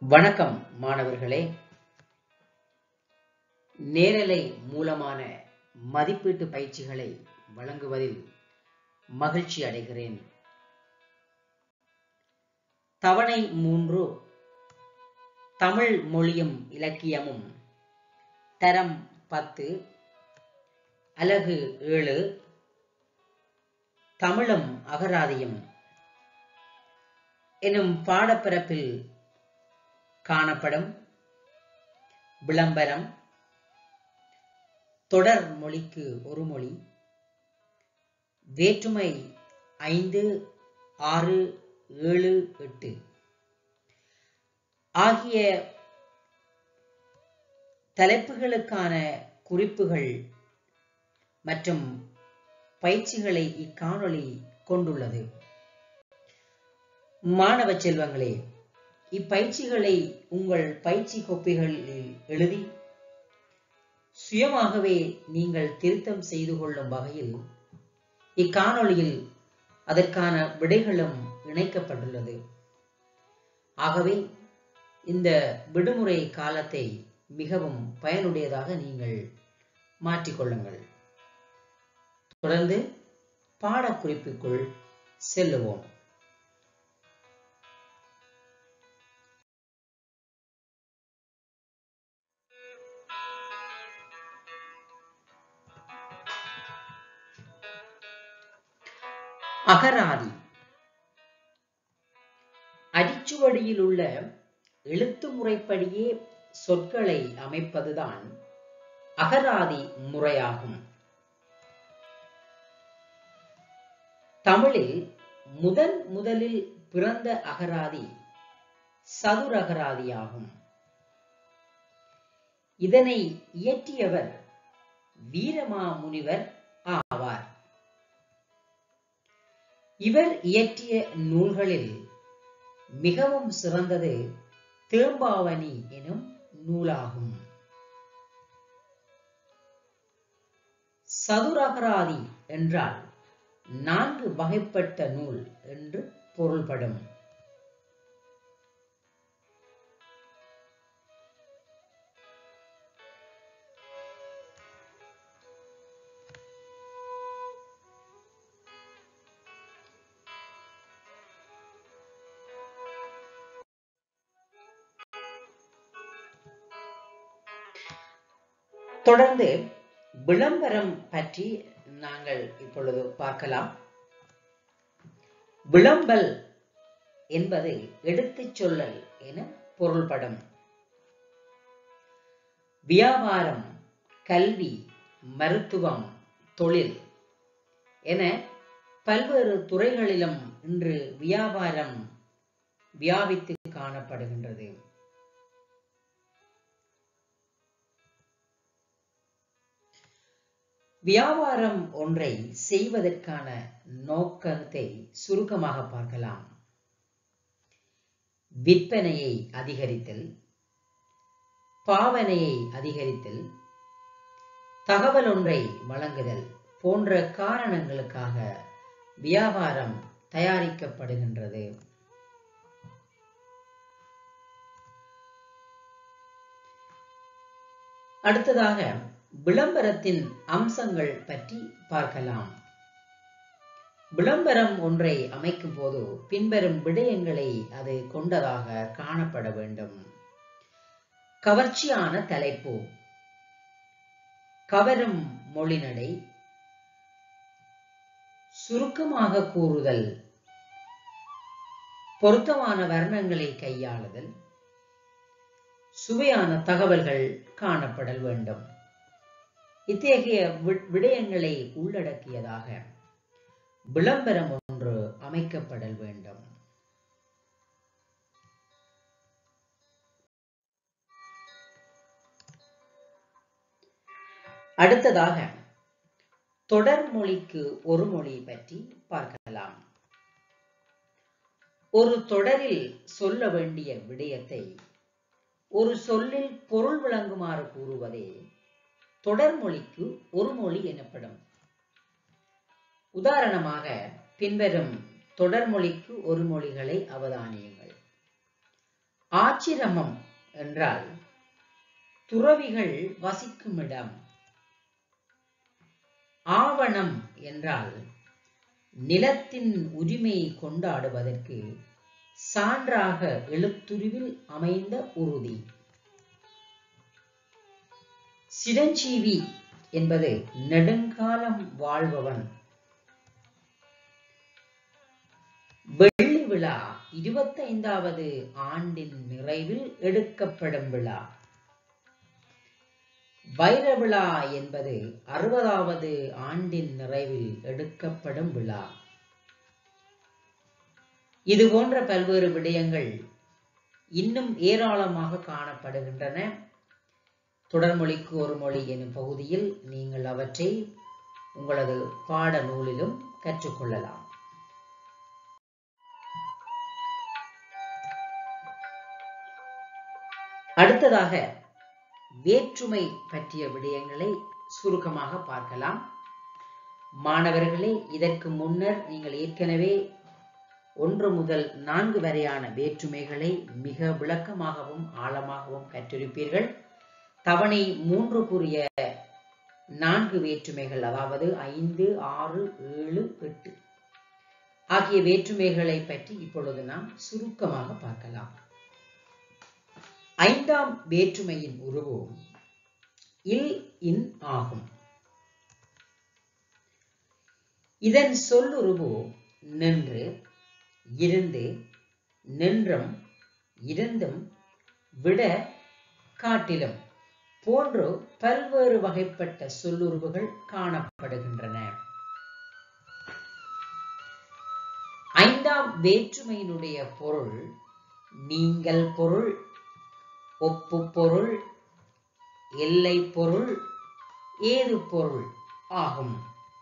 வணக்கம் மாணவர்களே நேரலை மூலமான மதிப்பீட்டு பயிற்சிகளை வழங்குவதில் மகிழ்ச்சி அடைகிறேன் தவணை மூன்று தமிழ் மொழியும் இலக்கியமும் தரம் பத்து அலகு ஏழு தமிழும் அகராதியும் எனும் பாடப்பிறப்பில் காணப்படும் விளம்பரம் தொடர் மொழிக்கு ஒரு மொழி வேற்றுமை ஐந்து ஆறு ஏழு எட்டு ஆகிய தலைப்புகளுக்கான குறிப்புகள் மற்றும் பயிற்சிகளை இக்காணொளி கொண்டுள்ளது மாணவ செல்வங்களே இப்பயிற்சிகளை உங்கள் பயிற்சி கோப்பைகளில் எழுதி சுயமாகவே நீங்கள் திருத்தம் செய்து கொள்ளும் வகையில் இக்காணொளியில் அதற்கான விடைகளும் இணைக்கப்பட்டுள்ளது ஆகவே இந்த விடுமுறை காலத்தை மிகவும் பயனுடையதாக நீங்கள் மாற்றிக்கொள்ளுங்கள் தொடர்ந்து பாடக்குறிப்புக்குள் செல்லுவோம் அகராதி அடிச்சுவடியில் உள்ள எழுத்து முறைப்படியே சொற்களை அமைப்பதுதான் அகராதி முறையாகும் தமிழில் முதன் முதலில் பிறந்த அகராதி சதுரகராதியாகும் இதனை இயற்றியவர் வீரமாமுனிவர் ஆவார் இவர் இயற்றிய நூல்களில் மிகவும் சிறந்தது தேம்பாவணி எனும் நூலாகும் சதுரகராதி என்றால் நான்கு வகைப்பட்ட நூல் என்று பொருள்படும் தொடர்ந்து விளம்பரம் பற்றி நாங்கள் இப்பொழுது பார்க்கலாம் விளம்பல் என்பது எடுத்துச் சொல்லல் என பொருள்படும் வியாபாரம் கல்வி மருத்துவம் தொழில் என பல்வேறு துறைகளிலும் இன்று வியாபாரம் வியாபித்து காணப்படுகின்றது வியாபாரம் ஒன்றை செய்வதற்கான நோக்கத்தை சுருக்கமாக பார்க்கலாம் விற்பனையை அதிகரித்தல் பாவனையை அதிகரித்தல் தகவல் ஒன்றை வழங்குதல் போன்ற காரணங்களுக்காக வியாபாரம் தயாரிக்கப்படுகின்றது அடுத்ததாக விளம்பரத்தின் அம்சங்கள் பற்றி பார்க்கலாம் விளம்பரம் ஒன்றை அமைக்கும் போது பின்வரும் விடயங்களை அது கொண்டதாக காணப்பட வேண்டும் கவர்ச்சியான தலைப்பு கவரும் மொழிநடை சுருக்கமாக கூறுதல் பொருத்தமான வர்ணங்களை கையாளுதல் சுவையான தகவல்கள் காணப்படல் வேண்டும் இத்தகைய விடயங்களை உள்ளடக்கியதாக விளம்பரம் ஒன்று அமைக்கப்படல் வேண்டும் அடுத்ததாக தொடர் மொழிக்கு ஒரு மொழி பற்றி பார்க்கலாம் ஒரு தொடரில் சொல்ல வேண்டிய விடயத்தை ஒரு சொல்லில் பொருள் விளங்குமாறு கூறுவதே தொடர்மொழிக்கு ஒரு மொழி எனப்படும் உதாரணமாக பின்வரும் தொடர்மொழிக்கு ஒரு மொழிகளை அவதானியுங்கள் ஆச்சிரமம் என்றால் துறவிகள் வசிக்கும் இடம் ஆவணம் என்றால் நிலத்தின் உரிமையை கொண்டாடுவதற்கு சான்றாக எழுத்துருவில் அமைந்த உறுதி சிரஞ்சீவி என்பது நெடுங்காலம் வாழ்பவன் வெள்ளி விழா இருபத்தைந்தாவது ஆண்டின் நிறைவில் எடுக்கப்படும் விழா வைர விழா என்பது அறுபதாவது ஆண்டின் நிறைவில் எடுக்கப்படும் விழா இது போன்ற பல்வேறு விடயங்கள் இன்னும் ஏராளமாக காணப்படுகின்றன தொடர்மொழிக்கு ஒரு மொழி எனும் பகுதியில் நீங்கள் அவற்றை உங்களது பாட நூலிலும் கற்றுக்கொள்ளலாம் அடுத்ததாக வேற்றுமை பற்றிய விடயங்களை சுருக்கமாக பார்க்கலாம் மாணவர்களே இதற்கு முன்னர் நீங்கள் ஏற்கனவே ஒன்று முதல் நான்கு வரையான வேற்றுமைகளை மிக விளக்கமாகவும் ஆழமாகவும் கற்றிருப்பீர்கள் தவணை மூன்று கூறிய நான்கு வேற்றுமைகள் அதாவது ஐந்து ஆறு ஏழு எட்டு ஆகிய வேற்றுமைகளை பற்றி இப்பொழுது நாம் சுருக்கமாக பார்க்கலாம் ஐந்தாம் வேற்றுமையின் உருவம் இல் இன் ஆகும் இதன் சொல்லுருவு நின்று இருந்து நின்றும் இருந்தும் விட காட்டிலும் போன்று பல்வேறு வகைப்பட்ட சொல்லுருவுகள் காணப்படுகின்றன ஐந்தாம் வேற்றுமையினுடைய பொருள் நீங்கள் பொருள் ஒப்பு பொருள் எல்லை பொருள் ஏது பொருள் ஆகும்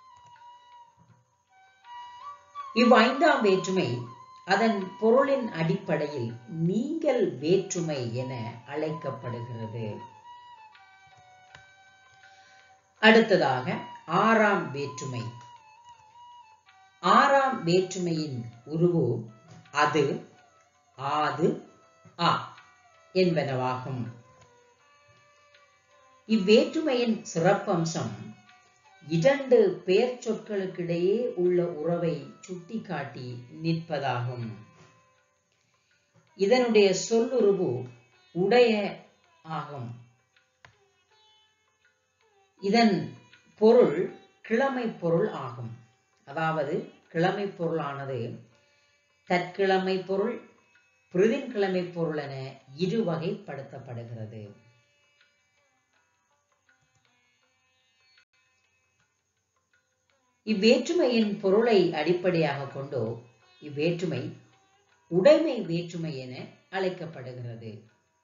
இவ்வைந்தாம் வேற்றுமை அதன் பொருளின் அடிப்படையில் நீங்கள் வேற்றுமை என அழைக்கப்படுகிறது அடுத்ததாக ஆறாம் வேற்றுமை ஆறாம் வேற்றுமையின் உருவு அது ஆது ஆ என்பனவாகும் இவ்வேற்றுமையின் சிறப்பம்சம் இரண்டு பெயர் சொற்களுக்கிடையே உள்ள உறவை சுட்டிக்காட்டி நிற்பதாகும் இதனுடைய சொல்லுருவு உடைய ஆகும் இதன் பொருள் கிழமை பொருள் ஆகும் அதாவது கிழமை பொருளானது தற்கிழமை பொருள் பிரதின்கிழமை பொருள் என இரு வகைப்படுத்தப்படுகிறது இவ்வேற்றுமையின் பொருளை அடிப்படையாக கொண்டோ இவ்வேற்றுமை உடைமை வேற்றுமை என அழைக்கப்படுகிறது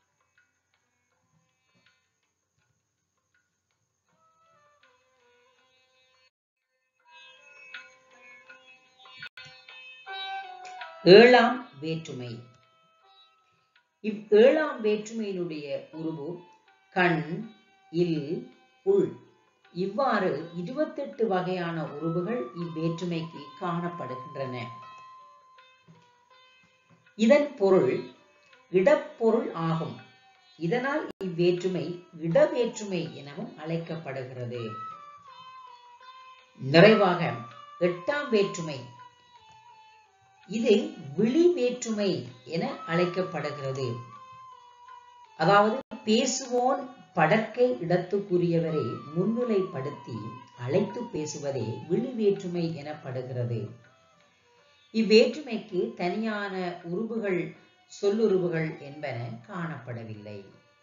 ஏழாம் வேற்றுமை இவ் ஏழாம் வேற்றுமையினுடைய உருவு கண் இல் உள் இவ்வாறு இருபத்தெட்டு வகையான உருவுகள் இவ்வேற்றுமைக்கு காணப்படுகின்றன இதன் பொருள் இடப்பொருள் ஆகும் இதனால் இவ்வேற்றுமை இடவேற்றுமை எனவும் அழைக்கப்படுகிறது நிறைவாக எட்டாம் வேற்றுமை இது விழி வேற்றுமை என அழைக்கப்படுகிறது அதாவது பேசுவோன் படற்கை இடத்துக்குரியவரை முன்னிலைப்படுத்தி அழைத்து பேசுவதே விழி வேற்றுமை எனப்படுகிறது இவ்வேற்றுமைக்கு தனியான உருவுகள் சொல்லுருவுகள் என்பன காணப்படவில்லை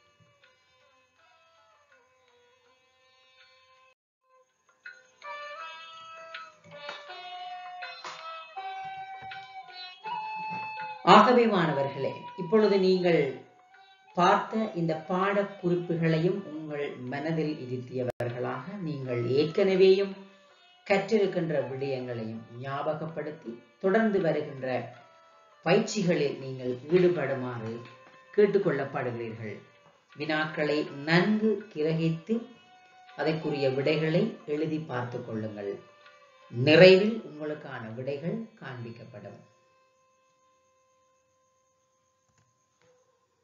ஆகவே மாணவர்களே இப்பொழுது நீங்கள் பார்த்த இந்த பாட குறிப்புகளையும் உங்கள் மனதில் இருத்தியவர்களாக நீங்கள் ஏற்கனவேயும் கற்றிருக்கின்ற விடயங்களையும் ஞாபகப்படுத்தி தொடர்ந்து வருகின்ற பயிற்சிகளில் நீங்கள் ஈடுபடுமாறு கேட்டுக்கொள்ளப்படுகிறீர்கள் வினாக்களை நன்கு கிரகித்து அதற்குரிய விடைகளை எழுதி பார்த்து கொள்ளுங்கள் நிறைவில் உங்களுக்கான விடைகள் காண்பிக்கப்படும்